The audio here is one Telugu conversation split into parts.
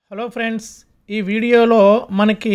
హలో ఫ్రెండ్స్ ఈ వీడియోలో మనకి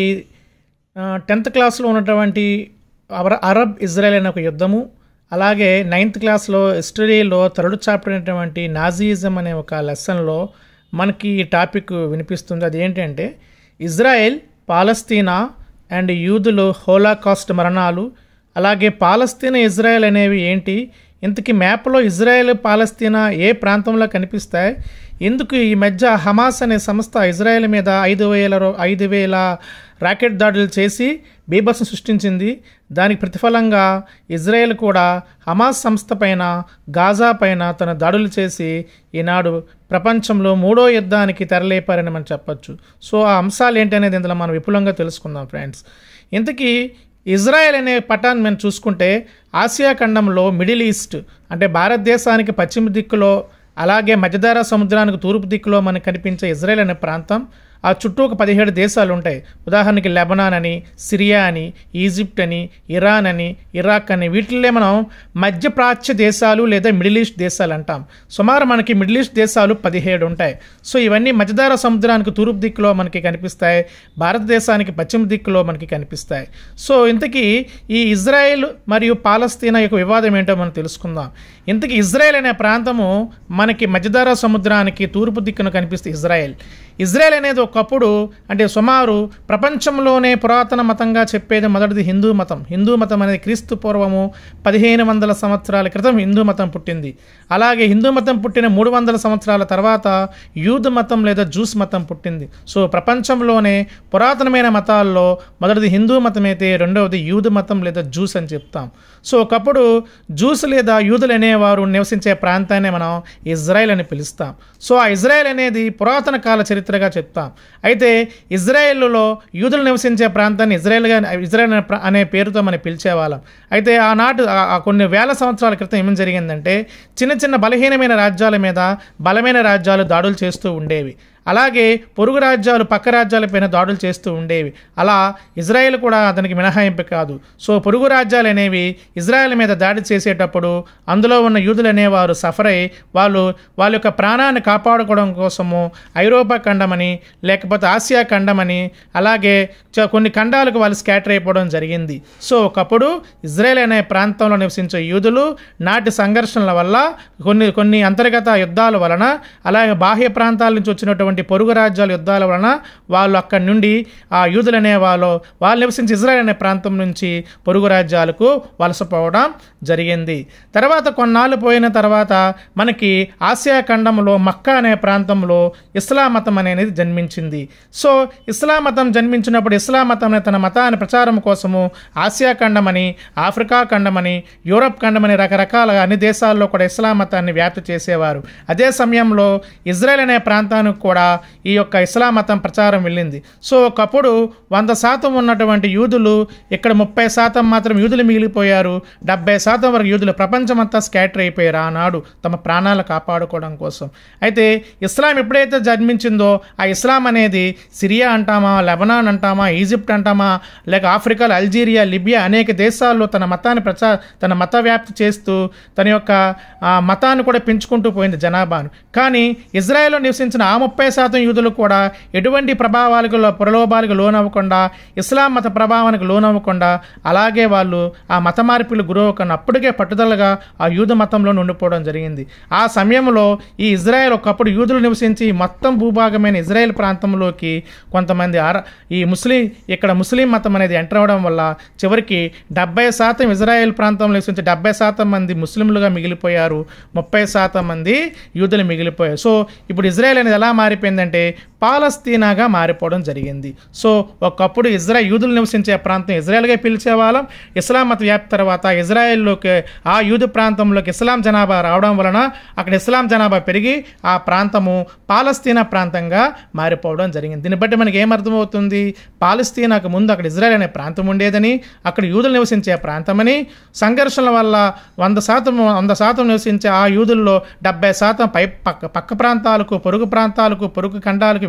టెన్త్ క్లాస్లో ఉన్నటువంటి అర- అరబ్ ఇజ్రాయెల్ అనే ఒక యుద్ధము అలాగే నైన్త్ క్లాస్లో హిస్టరీలో థర్డ్ చాప్టర్ అయినటువంటి నాజీయిజం అనే ఒక లెసన్లో మనకి ఈ టాపిక్ వినిపిస్తుంది అది ఏంటంటే ఇజ్రాయెల్ పాలస్తీనా అండ్ యూదులు హోలాకాస్ట్ మరణాలు అలాగే పాలస్తీనా ఇజ్రాయెల్ అనేవి ఏంటి ఇంతకీ మ్యాప్లో ఇజ్రాయెల్ పాలస్తీనా ఏ ప్రాంతంలో కనిపిస్తాయి ఎందుకు ఈ మధ్య హమాస్ అనే సంస్థ ఇజ్రాయెల్ మీద ఐదు వేల రో- ఐదు వేల రాకెట్ దాడులు చేసి బీభత్సం సృష్టించింది దానికి ప్రతిఫలంగా ఇజ్రాయెల్ కూడా హమాస్ సంస్థ పైన గాజా పైన తన దాడులు చేసి ఈనాడు ప్రపంచంలో మూడో యుద్ధానికి తెరలేపారని మనం చెప్పొచ్చు సో ఆ అంశాలు ఏంటి అనేది ఇందులో మనం విపులంగా తెలుసుకుందాం ఫ్రెండ్స్ ఇంతకీ ఇజ్రాయెల్ అనే పటాన్ని మనం చూసుకుంటే ఆసియా ఖండంలో మిడిల్ ఈస్ట్ అంటే భారతదేశానికి పశ్చిమ దిక్కులో అలాగే మధ్యధార సముద్రానికి తూర్పు దిక్కులో మనకు కనిపించే ఇజ్రాయెల్ అనే ప్రాంతం ఆ చుట్టూ ఒక పదిహేడు దేశాలు ఉంటాయి ఉదాహరణకి లెబనాన్ అని సిరియా అని ఈజిప్ట్ అని ఇరాన్ అని ఇరాక్ అని వీటిల్లే మనం మధ్యప్రాచ్య దేశాలు లేదా మిడిల్ ఈస్ట్ దేశాలు అంటాం సుమారు మనకి మిడిల్ ఈస్ట్ దేశాలు పదిహేడు ఉంటాయి సో ఇవన్నీ మధ్యధార సముద్రానికి తూర్పు దిక్కులో మనకి కనిపిస్తాయి భారతదేశానికి పశ్చిమ దిక్కులో మనకి కనిపిస్తాయి సో ఇంతకీ ఈ ఇజ్రాయెల్ మరియు పాలస్తీనా యొక్క వివాదం ఏంటో మనం తెలుసుకుందాం ఇంతకీ ఇజ్రాయెల్ అనే ప్రాంతము మనకి మధ్యధార సముద్రానికి తూర్పు దిక్కున కనిపిస్తుంది ఇజ్రాయెల్ ఇజ్రాయెల్ అనేది ఒకప్పుడు అంటే సుమారు ప్రపంచంలోనే పురాతన మతంగా చెప్పేది మొదటిది హిందూ మతం హిందూ మతం అనేది క్రీస్తు పూర్వము పదిహేను వందల సంవత్సరాల క్రితం హిందూ మతం పుట్టింది అలాగే హిందూ మతం పుట్టిన మూడు వందల సంవత్సరాల తర్వాత యూద్ మతం లేదా జూస్ మతం పుట్టింది సో ప్రపంచంలోనే పురాతనమైన మతాల్లో మొదటిది హిందూ మతం అయితే రెండవది యూద్ మతం లేదా జూస్ అని చెప్తాం సో ఒకప్పుడు జూస్ లేదా యూదులు అనేవారు నివసించే ప్రాంతాన్ని మనం ఇజ్రాయెల్ అని పిలుస్తాం సో ఆ ఇజ్రాయెల్ అనేది పురాతన కాల చరిత్రగా చెప్తాం అయితే ఇజ్రాయెల్లో యూదులు నివసించే ప్రాంతాన్ని ఇజ్రాయెల్గా ఇజ్రాయెల్ అనే ప్ర- అనే పేరుతో మనం పిలిచేవాళ్ళం అయితే ఆనాటి ఆ- ఆ కొన్ని వేల సంవత్సరాల క్రితం ఏం జరిగిందంటే చిన్న చిన్న బలహీనమైన రాజ్యాల మీద బలమైన రాజ్యాలు దాడులు చేస్తూ ఉండేవి అలాగే పొరుగు రాజ్యాలు పక్క రాజ్యాలపైన దాడులు చేస్తూ ఉండేవి అలా ఇజ్రాయెల్ కూడా అతనికి మినహాయింపు కాదు సో పొరుగు రాజ్యాలు అనేవి ఇజ్రాయెల్ మీద దాడి చేసేటప్పుడు అందులో ఉన్న యూదులు అనేవారు సఫర్ అయి వాళ్ళు వాళ్ళ యొక్క ప్రాణాన్ని కాపాడుకోవడం కోసము ఐరోపా ఖండమని లేకపోతే ఆసియా ఖండమని అలాగే చ- కొన్ని ఖండాలకు వాళ్ళు స్కాటర్ అయిపోవడం జరిగింది సో ఒకప్పుడు ఇజ్రాయెల్ అనే ప్రాంతంలో నివసించే యూదులు నాటి సంఘర్షణల వల్ల కొన్ని కొన్ని అంతర్గత యుద్ధాల వలన అలాగే బాహ్య ప్రాంతాల నుంచి వచ్చినటువంటి పొరుగు రాజ్యాల యుద్ధాల వలన వాళ్ళు అక్కడి నుండి ఆ యూదులు అనే వాళ్ళు వాళ్ళు నివసించే ఇజ్రాయెల్ అనే ప్రాంతం నుంచి పొరుగు రాజ్యాలకు వలసపోవడం జరిగింది తర్వాత కొన్నాళ్ళు పోయిన తర్వాత మనకి ఆసియా ఖండంలో మక్కా అనే ప్రాంతంలో ఇస్లాం మతం అనేది జన్మించింది సో ఇస్లాం మతం జన్మించినప్పుడు ఇస్లాం మతం అనే తన మతాన్ని ప్రచారం కోసము ఆసియా ఖండమని ఆఫ్రికా ఖండమని యూరప్ ఖండమని రకరకాల అన్ని దేశాల్లో కూడా ఇస్లాం మతాన్ని వ్యాప్తి చేసేవారు అదే సమయంలో ఇజ్రాయెల్ అనే ప్రాంతానికి కూడా ఈ యొక్క ఇస్లాం మతం ప్రచారం వెళ్ళింది సో ఒకప్పుడు వంద శాతం ఉన్నటువంటి యూదులు ఇక్కడ ముప్పై శాతం మాత్రం యూదులు మిగిలిపోయారు డెబ్బై శాతం వరకు యూదులు ప్రపంచమంతా స్కాటర్ అయిపోయారు ఆనాడు తమ ప్రాణాలు కాపాడుకోవడం కోసం అయితే ఇస్లాం ఎప్పుడైతే జన్మించిందో ఆ ఇస్లాం అనేది సిరియా అంటామా లెబనాన్ అంటామా ఈజిప్ట్ అంటామా లేక ఆఫ్రికాలో అల్జీరియా లిబియా అనేక దేశాల్లో తన మతాన్ని ప్రచా తన మత వ్యాప్తి చేస్తూ తన యొక్క ఆ, మతాన్ని కూడా పెంచుకుంటూ పోయింది జనాభాను కానీ ఇజ్రాయెల్లో నివసించిన ఆ ముప్పై శాతం యూదులు కూడా ఎటువంటి ప్రభావాలకు లో- ప్రలోభాలకు లోనవ్వకుండా ఇస్లాం మత ప్రభావానికి లోనవ్వకుండా అలాగే వాళ్ళు ఆ మత మార్పులు గురవ్వకుండా అప్పటికే పట్టుదలగా ఆ యూద మతంలో ఉండిపోవడం జరిగింది ఆ సమయంలో ఈ ఇజ్రాయెల్ ఒకప్పుడు యూదులు నివసించి మొత్తం భూభాగమైన ఇజ్రాయెల్ ప్రాంతంలోకి కొంతమంది ఆర ఈ ముస్లిం ఇక్కడ ముస్లిం మతం అనేది ఎంటర్ అవడం వల్ల చివరికి డెబ్బై శాతం ఇజ్రాయెల్ ప్రాంతంలో నివసించి డెబ్బై శాతం మంది ముస్లింలుగా మిగిలిపోయారు ముప్పై శాతం మంది యూదులు మిగిలిపోయారు సో ఇప్పుడు ఇజ్రాయెల్ అనేది ఎలా మారిపోయిందంటే పాలస్తీనాగా మారిపోవడం జరిగింది సో ఒకప్పుడు ఇజ్రాయెల్ యూదులు నివసించే ప్రాంతం ఇజ్రాయెల్గా పిలిచేవాళ్ళం ఇస్లాం మత వ్యాప్తి తర్వాత ఇజ్రాయెల్లోకి ఆ యూదు ప్రాంతంలోకి ఇస్లాం జనాభా రావడం వలన అక్కడ ఇస్లాం జనాభా పెరిగి ఆ ప్రాంతము పాలస్తీనా ప్రాంతంగా మారిపోవడం జరిగింది దీన్ని బట్టి మనకి ఏమర్థమవుతుంది పాలస్తీనాకు ముందు అక్కడ ఇజ్రాయెల్ అనే ప్రాంతం ఉండేదని అక్కడ యూదులు నివసించే ప్రాంతమని సంఘర్షణల వల్ల వంద శాతం వంద శాతం నివసించే ఆ యూదుల్లో డెబ్బై శాతం పై పక్క పక్క ప్రాంతాలకు పొరుగు ప్రాంతాలకు పొరుగు ఖండాలకు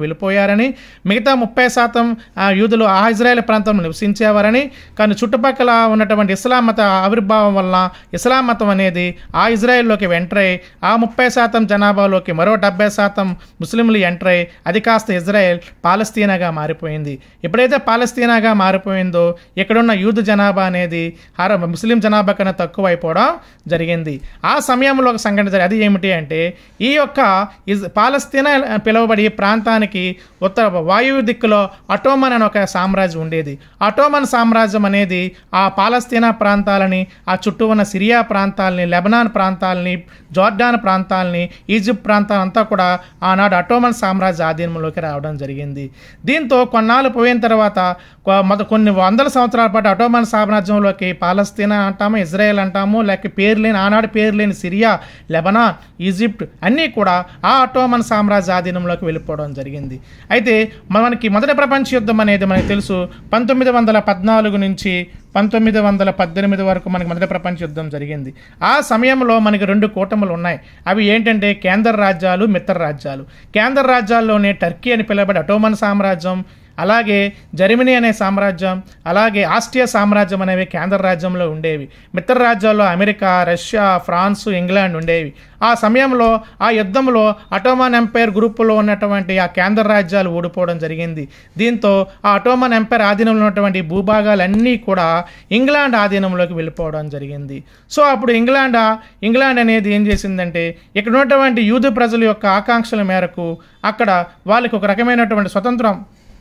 వెళ్ళిపోయారని మిగతా ముప్పై శాతం ఆ యూదులు ఆ ఇజ్రాయెల్ ప్రాంతంలో నివసించేవారని కానీ చుట్టుపక్కల ఉన్నటువంటి ఇస్లాం మత ఆవిర్భావం వల్ల ఇస్లాం మతం అనేది ఆ ఇజ్రాయెల్లోకి ఎంటర్ అయ్యి ఆ ముప్పై శాతం జనాభాలోకి మరో డెబ్బై శాతం ముస్లింలు ఎంటర్ అయ్యి అది కాస్త ఇజ్రాయెల్ పాలస్తీనాగా మారిపోయింది ఎప్పుడైతే పాలస్తీనాగా మారిపోయిందో ఇక్కడున్న యూదు జనాభా అనేది హర ముస్లిం జనాభా కన్నా తక్కువ అయిపోవడం జరిగింది ఆ సమయంలో ఒక సంఘటన జరిగింది అది ఏమిటి అంటే ఈ యొక్క ఇజ్ పాలస్తీనా పిలువబడి ఈ ప్రాంతానికి ఉత్తర వాయువు దిక్కులో అటోమన్ అనే ఒక సామ్రాజ్యం ఉండేది అటోమన్ సామ్రాజ్యం అనేది ఆ పాలస్తీనా ప్రాంతాలని ఆ చుట్టూ ఉన్న సిరియా ప్రాంతాలని లెబనాన్ ప్రాంతాలని జోర్డాన్ ప్రాంతాలని ఈజిప్ట్ ప్రాంతాలంతా కూడా ఆనాడు అటోమన్ సామ్రాజ్య ఆధీనంలోకి రావడం జరిగింది దీంతో కొన్నాళ్ళు పోయిన తర్వాత కొ- మొద కొన్ని వందల సంవత్సరాల పాటు అటోమన్ సామ్రాజ్యంలోకి పాలస్తీనా అంటాము ఇజ్రాయెల్ అంటాము లేక పేరు లేని ఆనాడు పేరు లేని సిరియా లెబనాన్ ఈజిప్ట్ అన్నీ కూడా ఆ అటోమన్ సామ్రాజ్య ఆధీనంలోకి వెళ్ళిపోవడం జరిగింది అయితే మనకి మొదటి ప్రపంచ యుద్ధం అనేది మనకు తెలుసు పంతొమ్మిది వందల పద్నాలుగు నుంచి పంతొమ్మిది వందల పద్దెనిమిది వరకు మనకి మొదటి ప్రపంచ యుద్ధం జరిగింది ఆ సమయంలో మనకి రెండు కూటములు ఉన్నాయి అవి ఏంటంటే కేంద్ర రాజ్యాలు మిత్ర రాజ్యాలు కేంద్ర రాజ్యాల్లోనే టర్కీ అని పిలువబడే అటోమన్ సామ్రాజ్యం అలాగే జర్మనీ అనే సామ్రాజ్యం అలాగే ఆస్ట్రియా సామ్రాజ్యం అనేవి కేంద్ర రాజ్యంలో ఉండేవి మిత్ర రాజ్యాల్లో అమెరికా రష్యా ఫ్రాన్సు ఇంగ్లాండ్ ఉండేవి ఆ సమయంలో ఆ యుద్ధంలో అటోమన్ ఎంపైర్ గ్రూపులో ఉన్నటువంటి ఆ కేంద్ర రాజ్యాలు ఓడిపోవడం జరిగింది దీంతో ఆ అటోమన్ ఎంపైర్ ఆధీనంలో ఉన్నటువంటి భూభాగాలన్నీ కూడా ఇంగ్లాండ్ ఆధీనంలోకి వెళ్ళిపోవడం జరిగింది సో అప్పుడు ఇంగ్లాండ్ ఇంగ్లాండ్ అనేది ఏం చేసిందంటే ఇక్కడ ఉన్నటువంటి యూదు ప్రజల యొక్క ఆకాంక్షల మేరకు అక్కడ వాళ్ళకి ఒక రకమైనటువంటి స్వతంత్రం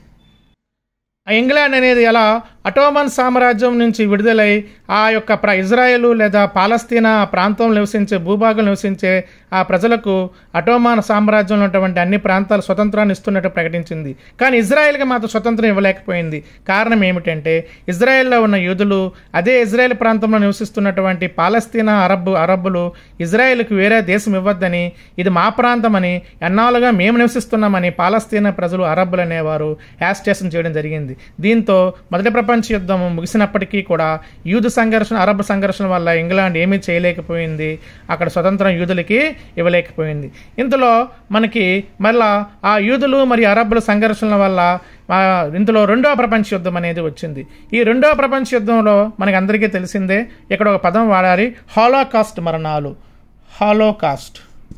ఆ ఇంగ్లాండ్ అనేది ఎలా అటోమన్ సామ్రాజ్యం నుంచి విడుదలై ఆ యొక్క ప్ర ఇజ్రాయెల్ లేదా పాలస్తీనా ప్రాంతంలో నివసించే భూభాగం నివసించే ఆ ప్రజలకు అటోమాన్ సామ్రాజ్యంలో ఉన్నటువంటి అన్ని ప్రాంతాలు స్వతంత్రాన్ని ఇస్తున్నట్టు ప్రకటించింది కానీ ఇజ్రాయెల్కి మాత్రం స్వతంత్రం ఇవ్వలేకపోయింది కారణం ఏమిటంటే ఇజ్రాయెల్లో ఉన్న యూదులు అదే ఇజ్రాయెల్ ప్రాంతంలో నివసిస్తున్నటువంటి పాలస్తీనా అరబ్ అరబ్బులు ఇజ్రాయెల్కి వేరే దేశం ఇవ్వద్దని ఇది మా ప్రాంతమని ఎన్నాళ్ళుగా మేము నివసిస్తున్నామని పాలస్తీనా ప్రజలు అరబ్బులు అనేవారు యాస్టేషన్ చేయడం జరిగింది దీంతో మొదటి ప్రపంచ యుద్ధం ముగిసినప్పటికీ కూడా యూదు సంఘర్షణ అరబ్ సంఘర్షణ వల్ల ఇంగ్లాండ్ ఏమీ చేయలేకపోయింది అక్కడ స్వతంత్రం యూదులకి ఇవ్వలేకపోయింది ఇందులో మనకి మళ్ళా ఆ యూదులు మరియు అరబ్బుల సంఘర్షణల వల్ల ఆ, ఇందులో రెండవ ప్రపంచ యుద్ధం అనేది వచ్చింది ఈ రెండవ ప్రపంచ యుద్ధంలో మనకి అందరికీ తెలిసిందే ఇక్కడ ఒక పదం వాడాలి హాలోకాస్ట్ మరణాలు హాలోకాస్ట్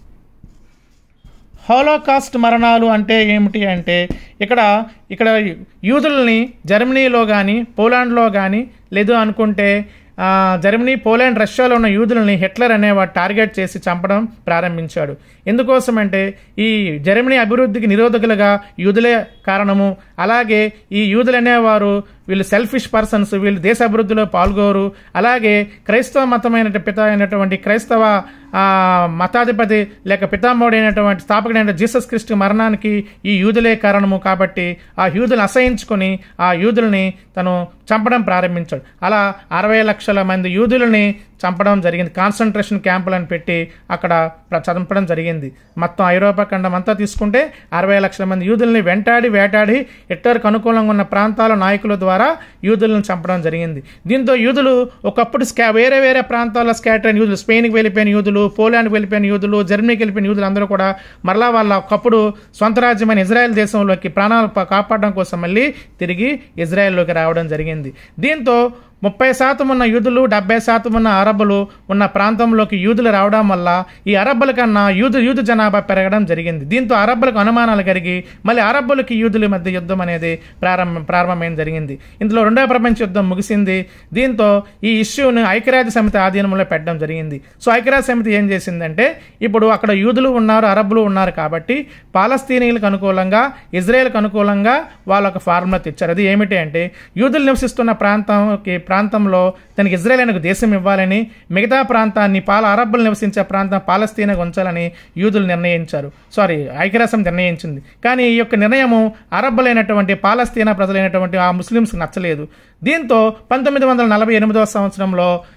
హాలోకాస్ట్ మరణాలు అంటే ఏమిటి అంటే ఇక్కడ ఇక్కడ యూదుల్ని జర్మనీలో కానీ పోలాండ్లో కానీ లేదు అనుకుంటే ఆ, జర్మనీ పోలాండ్ రష్యాలో ఉన్న యూదులని హిట్లర్ అనేవాడు టార్గెట్ చేసి చంపడం ప్రారంభించాడు ఎందుకోసం అంటే ఈ జర్మనీ అభివృద్ధికి నిరోధకులుగా యూదులే కారణము అలాగే ఈ యూదులు అనేవారు వీళ్ళు సెల్ఫిష్ పర్సన్స్ వీళ్ళు దేశ అభివృద్ధిలో పాల్గోరు అలాగే క్రైస్తవ మతమైన పిత అయినటువంటి క్రైస్తవ ఆ, మతాధిపతి లేక పితామహుడైనటువంటి స్థాపకుడైన జీసస్ క్రిస్తు మరణానికి ఈ యూదులే కారణము కాబట్టి ఆ యూదులను అసహించుకొని ఆ యూదుల్ని తను చంపడం ప్రారంభించాడు అలా అరవై లక్షల మంది యూదులని చంపడం జరిగింది కాన్సన్ట్రేషన్ క్యాంపులను పెట్టి అక్కడ ప్ర- చంపడం జరిగింది మొత్తం ఐరోపా ఖండం అంతా తీసుకుంటే అరవై లక్షల మంది యూదుల్ని వెంటాడి వేటాడి హిట్లర్కు అనుకూలంగా ఉన్న ప్రాంతాల నాయకుల ద్వారా యూదులను చంపడం జరిగింది దీంతో యూదులు ఒకప్పుడు స్కా వేరే వేరే ప్రాంతాల్లో స్కాటర్ అయిన యూదులు స్పెయిన్కి వెళ్ళిపోయిన యూదులు పోలాండ్కి వెళ్ళిపోయిన యూదులు జర్మనీకి వెళ్ళిపోయిన యూదులు అందరూ కూడా మరలా వాళ్ళ ఒకప్పుడు సొంత రాజ్యమైన ఇజ్రాయెల్ దేశంలోకి ప్రాణాలు ప- కాపాడడం కోసం మళ్ళీ తిరిగి ఇజ్రాయెల్లోకి రావడం జరిగింది దీంతో ముప్పై శాతం ఉన్న యూదులు డెబ్బై శాతం ఉన్న అరబ్బులు ఉన్న ప్రాంతంలోకి యూదులు రావడం వల్ల ఈ అరబ్బుల కన్నా యూదు యూదు జనాభా పెరగడం జరిగింది దీంతో అరబ్బులకు అనుమానాలు కలిగి మళ్ళీ అరబ్బులకి యూదుల మధ్య యుద్ధం అనేది ప్రారంభం ప్రారంభమైన జరిగింది ఇందులో రెండవ ప్రపంచ యుద్ధం ముగిసింది దీంతో ఈ ఇష్యూని ఐక్యరాజ్య సమితి ఆధీనంలో పెట్టడం జరిగింది సో ఐక్యరాజ్య సమితి ఏం చేసిందంటే ఇప్పుడు అక్కడ యూదులు ఉన్నారు అరబ్బులు ఉన్నారు కాబట్టి పాలస్తీనీలకు అనుకూలంగా ఇజ్రాయెల్కి అనుకూలంగా వాళ్ళ ఒక ఫార్ములా తెచ్చారు అది ఏమిటి అంటే యూదులు నివసిస్తున్న ప్రాంతంకి ప్రాంతంలో తనకి ఇజ్రాయెల్ అనే ఒక దేశం ఇవ్వాలని మిగతా ప్రాంతాన్ని పాల అరబ్బులు నివసించే ప్రాంతం పాలస్తీనాగా ఉంచాలని యూదులు నిర్ణయించారు సారీ ఐక్యరాజ్యం నిర్ణయించింది కానీ ఈ యొక్క నిర్ణయము అరబ్బులైనటువంటి పాలస్తీనా ప్రజలైనటువంటి ఆ ముస్లిమ్స్కి నచ్చలేదు దీంతో పంతొమ్మిది వందల నలభై ఎనిమిదవ సంవత్సరంలో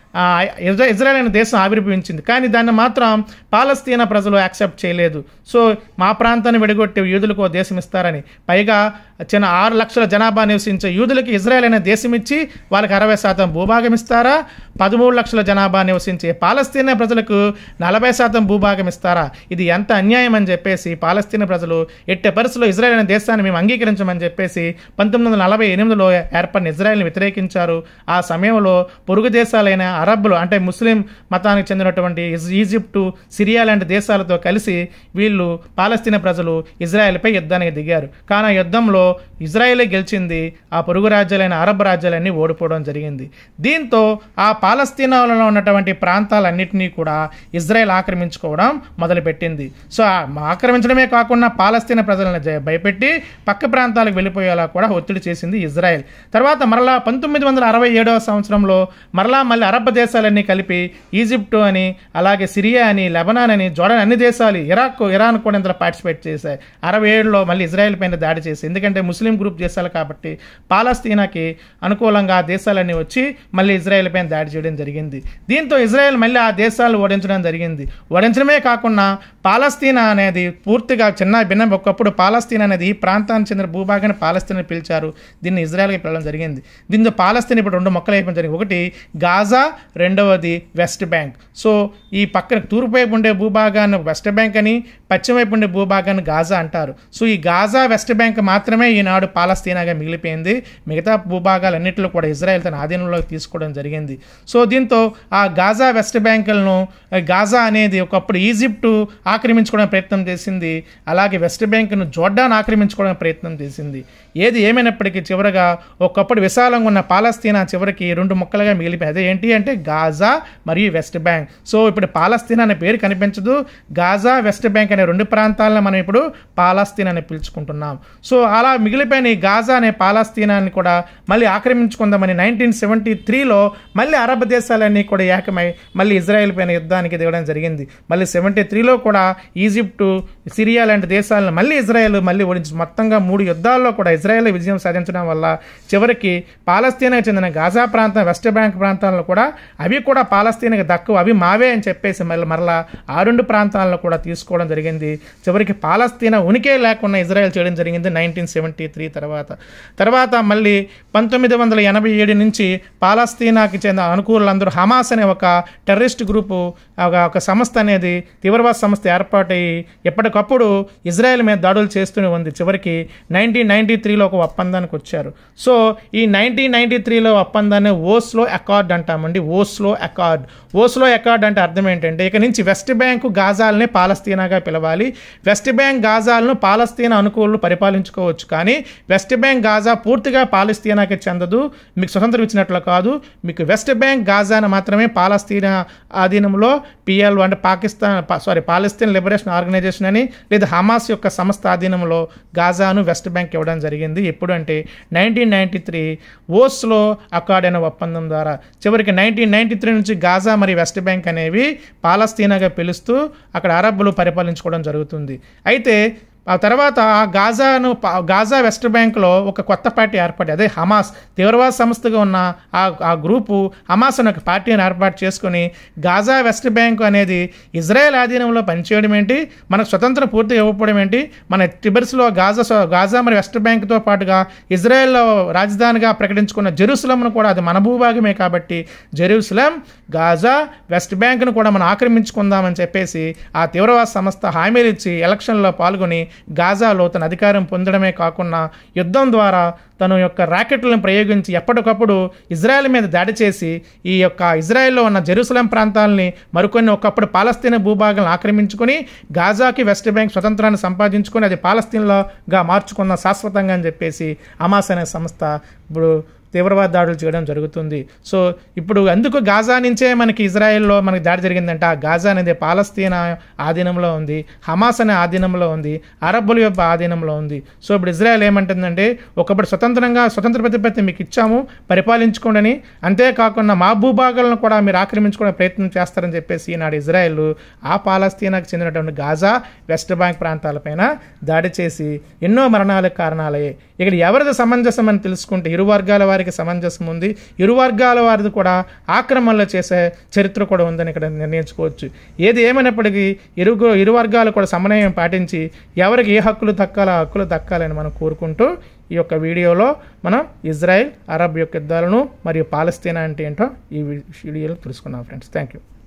ఆ, ఇజ్రా ఇజ్రాయెల్ అనే దేశం ఆవిర్భవించింది కానీ దాన్ని మాత్రం పాలస్తీనా ప్రజలు యాక్సెప్ట్ చేయలేదు సో మా ప్రాంతాన్ని విడగొట్టి యూదులకు ఓ దేశం ఇస్తారని పైగా చిన్న ఆరు లక్షల జనాభా నివసించే యూదులకి ఇజ్రాయెల్ అనే దేశం ఇచ్చి వాళ్ళకి అరవై శాతం భూభాగం ఇస్తారా పదమూడు లక్షల జనాభా నివసించే పాలస్తీనా ప్రజలకు నలభై శాతం భూభాగం ఇస్తారా ఇది ఎంత అన్యాయం అని చెప్పేసి పాలస్తీనా ప్రజలు ఎట్టే పరిస్థితుల్లో ఇజ్రాయెల్ అనే దేశాన్ని మేము అంగీకరించమని చెప్పేసి పంతొమ్మిది వందల నలభై ఎనిమిదిలో ఏర్పడిన ఇజ్రాయెల్ని వ్యతిరేకించారు ఆ సమయంలో పొరుగు దేశాలైన అరబ్బులు అంటే ముస్లిం మతానికి చెందినటువంటి ఇజ్- ఈజిప్టు సిరియా లాంటి దేశాలతో కలిసి వీళ్ళు పాలస్తీనా ప్రజలు ఇజ్రాయెల్పై యుద్ధానికి దిగారు కానీ ఆ యుద్ధంలో ఇజ్రాయెలే గెలిచింది ఆ పొరుగు రాజ్యాలైన అరబ్ రాజ్యాలన్నీ ఓడిపోవడం జరిగింది దీంతో ఆ పాలస్తీనాలో ఉన్నటువంటి ప్రాంతాలన్నింటినీ కూడా ఇజ్రాయెల్ ఆక్రమించుకోవడం మొదలుపెట్టింది సో ఆ ఆక్రమించడమే కాకుండా పాలస్తీనా ప్రజలను జ- భయపెట్టి పక్క ప్రాంతాలకు వెళ్ళిపోయేలా కూడా ఒత్తిడి చేసింది ఇజ్రాయెల్ తర్వాత మరలా పంతొమ్మిది వందల అరవై ఏడవ సంవత్సరంలో మరలా మళ్ళీ అరబ్ దేశాలన్నీ కలిపి ఈజిప్టు అని అలాగే సిరియా అని లెబనాన్ అని జోడన్ అన్ని దేశాలు ఇరాక్ ఇరాన్ కూడా ఇందులో పార్టిసిపేట్ చేశాయి అరవై ఏడులో మళ్ళీ ఇజ్రాయెల్ పైన దాడి చేసి ఎందుకంటే ముస్లిం గ్రూప్ దేశాలు కాబట్టి పాలస్తీనాకి అనుకూలంగా ఆ దేశాలన్నీ వచ్చి మళ్ళీ ఇజ్రాయెల్ పైన దాడి చేయడం జరిగింది దీంతో ఇజ్రాయెల్ మళ్ళీ ఆ దేశాలను ఓడించడం జరిగింది ఓడించడమే కాకుండా పాలస్తీనా అనేది పూర్తిగా చిన్న భిన్న ఒకప్పుడు పాలస్తీనా అనేది ఈ ప్రాంతానికి చెందిన భూభాగాన్ని పాలస్తీనా పిలిచారు దీన్ని ఇజ్రాయెల్కి పిలవడం జరిగింది దీంతో పాలస్తీన్ ఇప్పుడు రెండు మొక్కలు అయిపోయింది జరిగింది ఒకటి గాజా రెండవది వెస్ట్ బ్యాంక్ సో ఈ పక్కన తూర్పు వైపు ఉండే భూభాగాన్ని వెస్ట్ బ్యాంక్ అని పశ్చిమ వైపు ఉండే భూభాగాన్ని గాజా అంటారు సో ఈ గాజా వెస్ట్ బ్యాంక్ మాత్రమే ఈనాడు పాలస్తీనాగా మిగిలిపోయింది మిగతా భూభాగాలన్నింటిలో కూడా ఇజ్రాయెల్ తన ఆధీనంలోకి తీసుకోవడం జరిగింది సో దీంతో ఆ గాజా వెస్ట్ బ్యాంకులను గాజా అనేది ఒకప్పుడు ఈజిప్టు ఆక్రమించుకోవడానికి ప్రయత్నం చేసింది అలాగే వెస్ట్ బ్యాంకును జోర్డాన్ ఆక్రమించుకోవడానికి ప్రయత్నం చేసింది ఏది ఏమైనప్పటికీ చివరగా ఒకప్పుడు విశాలంగా ఉన్న పాలస్తీనా చివరికి రెండు ముక్కలుగా మిగిలిపోయి అదే ఏంటి అంటే గాజా మరియు వెస్ట్ బ్యాంక్ సో ఇప్పుడు పాలస్తీనా అనే పేరు కనిపించదు గాజా వెస్ట్ బ్యాంక్ అనే రెండు ప్రాంతాలను మనం ఇప్పుడు పాలస్తీనా అని పిలుచుకుంటున్నాం సో అలా మిగిలిపోయిన ఈ గాజా అనే పాలస్తీనాన్ని కూడా మళ్ళీ ఆక్రమించుకుందామని నైన్టీన్ సెవెంటీ త్రీలో మళ్ళీ అరబ్ దేశాలన్నీ కూడా ఏకమై మళ్ళీ ఇజ్రాయెల్ పైన యుద్ధానికి దిగడం జరిగింది మళ్ళీ సెవెంటీ త్రీలో కూడా ఈజిప్టు సిరియా లాంటి దేశాలను మళ్ళీ ఇజ్రాయెల్ మళ్ళీ ఓడించి మొత్తంగా మూడు యుద్ధాల్లో కూడా ఇజ్రాయెల్ విజయం సాధించడం వల్ల చివరికి పాలస్తీనాకు చెందిన గాజా ప్రాంతం వెస్ట్ బ్యాంక్ ప్రాంతాల్లో కూడా అవి కూడా పాలస్తీనాకి దక్కు అవి మావే అని చెప్పేసి మళ్ళీ మరలా ఆ రెండు ప్రాంతాలను కూడా తీసుకోవడం జరిగింది చివరికి పాలస్తీనా ఉనికే లేకుండా ఇజ్రాయెల్ చేయడం జరిగింది నైన్టీన్ సెవెంటీ త్రీ తర్వాత తర్వాత మళ్ళీ పంతొమ్మిది వందల ఎనభై ఏడు నుంచి పాలస్తీనాకి చెందిన అనుకూలందరూ హమాస్ అనే ఒక టెర్రరిస్ట్ గ్రూపు ఒక ఒక సంస్థ అనేది తీవ్రవాద సంస్థ ఏర్పాటయ్యి ఎప్పటికప్పుడు ఇజ్రాయెల్ మీద దాడులు చేస్తూనే ఉంది చివరికి నైన్టీన్ నైన్టీ త్రీలో ఒక ఒప్పందానికి వచ్చారు సో ఈ నైన్టీన్ నైన్టీ త్రీలో ఒప్పందాన్ని ఓస్లో అకార్డ్ అంటామండి ఓస్లో అకార్డ్ ఓస్లో అకార్డ్ అంటే అర్థం ఏంటంటే ఇక నుంచి వెస్ట్ బ్యాంకు గాజాలని పాలస్తీనాగా పిలవాలి వెస్ట్ బ్యాంక్ గాజాలను పాలస్తీనా అనుకూలు పరిపాలించుకోవచ్చు కానీ వెస్ట్ బ్యాంక్ గాజా పూర్తిగా పాలస్తీనాకి చెందదు మీకు స్వతంత్రం ఇచ్చినట్లు కాదు మీకు వెస్ట్ బ్యాంక్ గాజాను మాత్రమే పాలస్తీనా ఆధీనంలో పిఎల్ అంటే Pakistan sorry Palestine liberation organization అని లేదా హమాస్ యొక్క సంస్థ ఆధీనంలో గాజాను వెస్ట్ బ్యాంక్ ఇవ్వడం జరిగింది ఎప్పుడు అంటే nineteen ninety three Oslo accord అనే ఒప్పందం ద్వారా చివరికి నైన్టీన్ నైన్టీ త్రీ నుంచి గాజా మరియు వెస్ట్ బ్యాంక్ అనేవి పాలస్తీనాగా పిలుస్తూ అక్కడ అరబ్బులు పరిపాలించుకోవడం జరుగుతుంది అయితే ఆ తర్వాత ఆ గాజాను ప- గాజా వెస్ట్ బ్యాంక్లో ఒక కొత్త పార్టీ ఏర్పడి అదే హమాస్ తీవ్రవాద సంస్థగా ఉన్న ఆ ఆ గ్రూపు హమాస్ అనే ఒక పార్టీని ఏర్పాటు చేసుకొని గాజా వెస్ట్ బ్యాంక్ అనేది ఇజ్రాయెల్ ఆధీనంలో పనిచేయడం ఏంటి మనకు స్వతంత్రం పూర్తిగా ఇవ్వకపోవడం ఏంటి మన టిబెట్స్లో గాజా స- గాజా మరి వెస్ట్ బ్యాంక్తో పాటుగా ఇజ్రాయెల్లో రాజధానిగా ప్రకటించుకున్న జెరూసలంను కూడా అది మన భూభాగమే కాబట్టి జెరూసలం గాజా వెస్ట్ బ్యాంక్ను కూడా మనం ఆక్రమించుకుందామని చెప్పేసి ఆ తీవ్రవాద సంస్థ హామీలు ఇచ్చి ఎలక్షన్లో పాల్గొని గాజాలో తన అధికారం పొందడమే కాకుండా యుద్ధం ద్వారా తన యొక్క రాకెట్లను ప్రయోగించి ఎప్పటికప్పుడు ఇజ్రాయెల్ మీద దాడి చేసి ఈ యొక్క ఇజ్రాయెల్లో ఉన్న జెరూసలం ప్రాంతాలని మరికొన్ని ఒకప్పుడు పాలస్తీనా భూభాగాలను ఆక్రమించుకొని గాజాకి వెస్ట్ బ్యాంక్ స్వతంత్రాన్ని సంపాదించుకొని అది పాలస్తీన్లోగా మార్చుకున్న శాశ్వతంగా అని చెప్పేసి అమాస్ అనే సంస్థ ఇప్పుడు తీవ్రవాద దాడులు చేయడం జరుగుతుంది సో ఇప్పుడు అందుకు గాజా నుంచే మనకి ఇజ్రాయెల్లో మనకి దాడి జరిగిందంటే ఆ గాజా అనేది పాలస్తీనా ఆధీనంలో ఉంది హమాస్ అనే ఆధీనంలో ఉంది అరబ్బుల యొక్క ఆధీనంలో ఉంది సో ఇప్పుడు ఇజ్రాయెల్ ఏమంటుందంటే ఒకప్పుడు స్వతంత్రంగా స్వతంత్ర ప్రతిపత్తి మీకు ఇచ్చాము పరిపాలించుకోండి అంతేకాకుండా మా భూభాగాలను కూడా మీరు ఆక్రమించుకునే ప్రయత్నం చేస్తారని చెప్పేసి ఈనాడు ఇజ్రాయెల్ ఆ పాలస్తీనాకు చెందినటువంటి గాజా వెస్ట్ బ్యాంక్ ప్రాంతాలపైన దాడి చేసి ఎన్నో మరణాలకు కారణాలయ్యాయి ఇక్కడ ఎవరిది సమంజసం అని తెలుసుకుంటే ఇరు వర్గాల వారికి వారికి సమంజసం ఉంది ఇరు వర్గాల వారిది కూడా ఆక్రమణలు చేసే చరిత్ర కూడా ఉందని ఇక్కడ నిర్ణయించుకోవచ్చు ఏది ఏమైనప్పటికీ ఇరుగు ఇరు వర్గాలు కూడా సమన్వయం పాటించి ఎవరికి ఏ హక్కులు దక్కాలో ఆ హక్కులు దక్కాలని మనం కోరుకుంటూ ఈ యొక్క వీడియోలో మనం ఇజ్రాయెల్ అరబ్ యొక్క యుద్ధాలను మరియు పాలస్తీనా అంటే ఏంటో ఈ వీడియోలో తెలుసుకున్నాం ఫ్రెండ్స్ థ్యాంక్ యూ